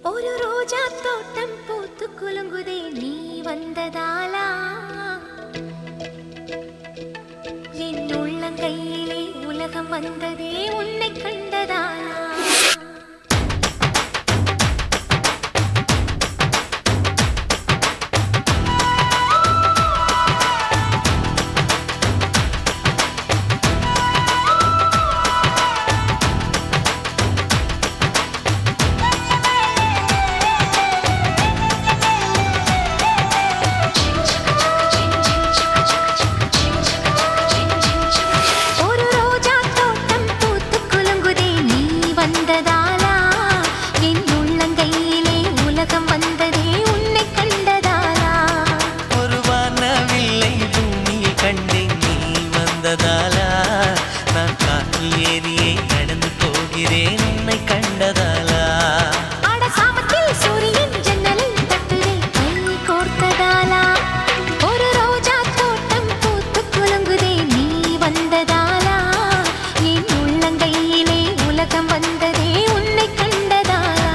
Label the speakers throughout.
Speaker 1: ஒரு ரோஜா தோட்டம் பூத்து குலுங்குதே நீ வந்ததாலா என் உள்ளங்கையிலே உலகம் வந்ததே உன்னை கண்டதாலா ஒரு ரோஜா தோட்டம் பூத்து குலுங்குதே நீ வந்ததாலா என் உள்ளங்கையிலே உலகம் வந்ததே உன்னை கண்டதாலா
Speaker 2: ஒரு வானவில்லை பூமியில் கண்டேன் நீ வந்ததாலா நான் காற்றில் ஏறியே நடந்து போகிறேன் உன்னை கண்டதாலா
Speaker 1: அட சாமத்தில் சூரியன் ஜன்னலில் தட்டுதே கை கோர்த்ததாலா ஒரு ரோஜா தோட்டம் பூத்து குலுங்குதே நீ வந்ததாலா என் உள்ளங்கையிலே உலகம் வந்ததே உன்னை கண்டதாலா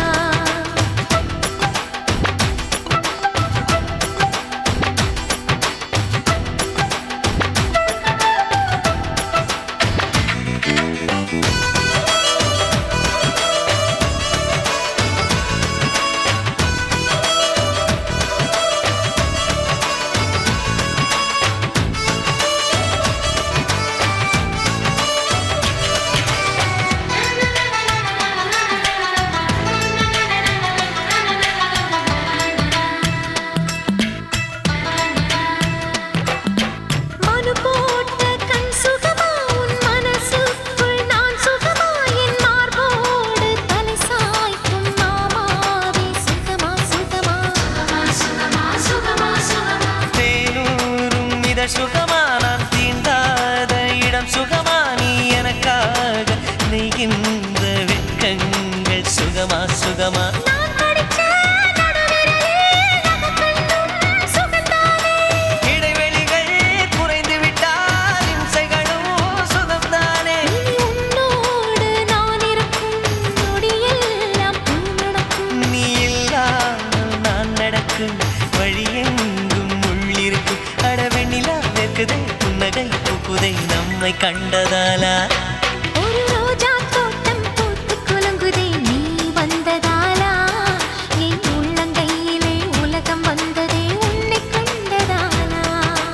Speaker 1: மனு போட்ட கண் சுகமா உன் மனசுக்குள் நான் சுகமா என் மார்போடு தலை சாய்க்கும் மாமாவே சுகமா சுகமா சுகமா சுகமா சுகமா
Speaker 2: தேனூரும் இத சுகமா நான் தீண்டாத இடம் சுகமா நீ எனக்காக நெய்கின்ற வெட்கங்கள் சுகமா சுகமா
Speaker 1: நான் படிச்ச நடுவிரலே நகக்கண்ணும் சுகந்தானே
Speaker 2: இடைவெளிகள் குறைந்து விட்டால் இம்சைகளும் சுகம்தானே
Speaker 1: இனி உன்னோடு நான் இருக்கும் நொடியெல்லாம் பூ நடக்கும்
Speaker 2: நீ இல்லாமல் நான் நடக்கும் வழியெங்கும் உள்ளிருக்கும் அடவெண்ணிலா வெக்குதை புன்னகை பூக்குதை நம்மை கண்டதாலா
Speaker 1: ஒரு ரோஜா தோட்டம் பூத்து குலுங்குதே நீ வந்ததாலா என் உள்ளங்கையிலே உலகம் வந்ததே உன்னை கண்டதாலா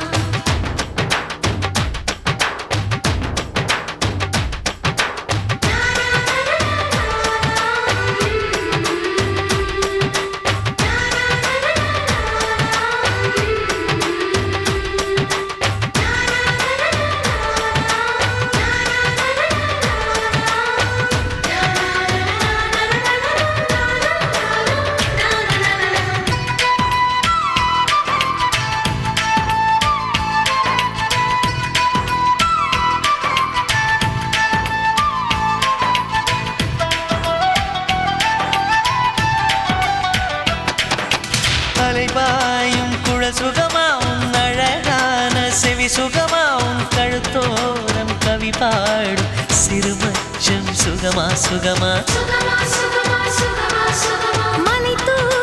Speaker 2: அலைபாயும் குழல் சுகமா உன் அழகான செவி சுகமா உன் கழுத்தோரம் கவி பாடும் சிறுமச்சம் சுகமா சுகமா
Speaker 1: மலை தூ